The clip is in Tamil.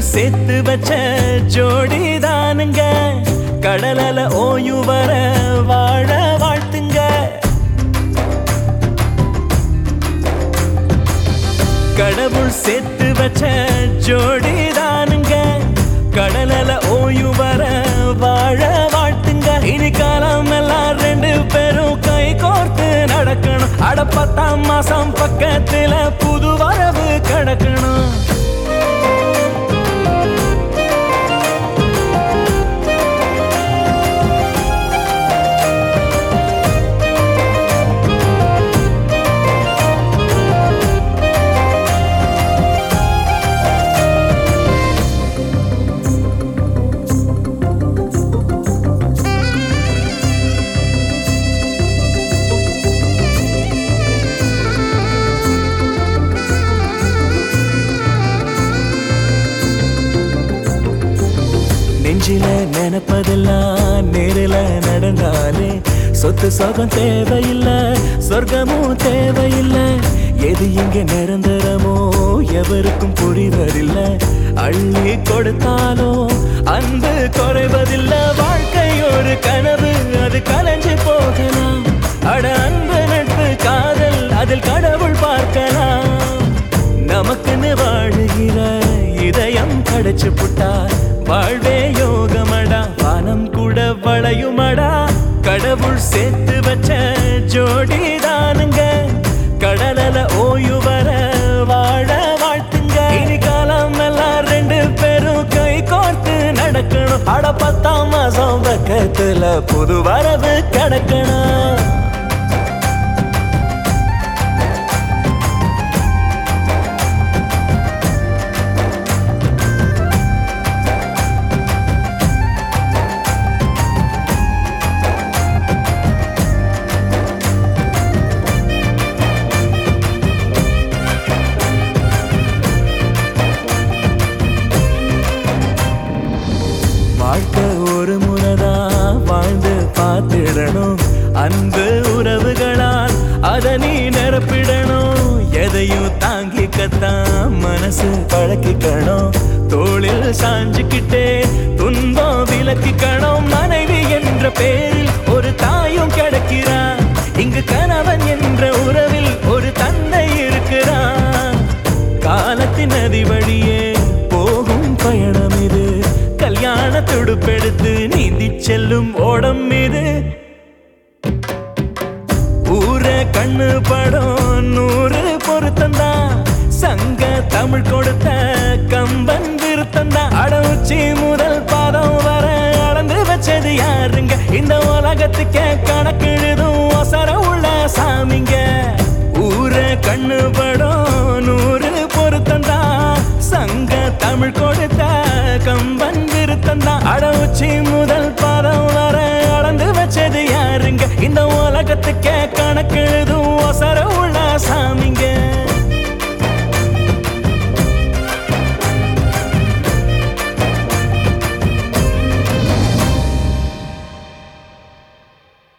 சேர்த்து வச்ச ஜோடி தானுங்க கடலல ஓய்வு வர வாழ வாழ்த்துங்க கடவுள் சேர்த்து வச்ச ஜோடி தானுங்க கடலல ஓய்வு வர வாழ வாழ்த்துங்க இனி காலம் எல்லாம் ரெண்டு பேரும் கை கோர்த்து நடக்கணும் அட பத்தாம் மாசம் பக்கத்துல புது வரவு கிடக்கணும் நெஞ்சில நினைப்பதெல்லாம் நேரில நடந்தாலே சொத்து சொகம் தேவையில்லை சொர்க்கமும் தேவையில்லை எது இங்க நிரந்தரமோ எவருக்கும் புரிவதில்லை அள்ளி கொடுத்தாலும் அன்பு குறைவதில்லை வாழ்க்கை ஒரு கனவு அது கலைஞ்சு போகலாம் அட அன்பு நட்பு காதல் அதில் கடவுள் பார்க்கலாம் நமக்குன்னு வாழுகிற இதயம் கிடைச்சு புட்டா வாழ்வே யோகமடா வானம் கூட வளையுமடா கடவுள் சேர்த்து வச்ச ஜோடி தானுங்க கடலல ஓய்வு வர வாழ வாழ்த்துங்க இனி காலம் எல்லாம் ரெண்டு பேரும் கை கோர்த்து நடக்கணும் அட பத்தாம் மாசம் பக்கத்துல புது வரவு கிடக்கணும் வாழ்க்கை ஒரு முறைதான் வாழ்ந்து பார்த்திடணும் அன்பு உறவுகளால் அதை நீ நிரப்பிடணும் எதையும் தாங்கிக்கத்தான் மனசு பழக்கிக்கணும் தோளில் சாஞ்சுக்கிட்டே துன்பம் விலக்கிக்கணும் மனைவி என்ற பேரில் ஒரு தாயும் கிடைக்கிறான் இங்கு கணவன் என்ற உறவில் ஒரு தந்தை இருக்கிறான் காலத்தின் நதி வழியே போகும் பயணம் இது கல்யாண துடுப்பெடுத்து நீந்தி செல்லும் ஓடம் இது ஊர கண்ணு படம் நூறு பொருத்தந்தா சங்க தமிழ் கொடுத்த கம்பன் விருத்தந்தா அடவுச்சி முதல் பாதம் வர அளந்து வச்சது யாருங்க இந்த உலகத்துக்கே கணக்கெழுதும் ஒசர உள்ள சாமிங்க ஊர கண்ணு படம் நூறு பொருத்தந்தா சங்க தமிழ் கொடுத்த கம்பன் விருத்தந்தா அடவுச்சி முதல் பாதம் வர அளந்து வச்சது யாருங்க இந்த உலகத்துக்கே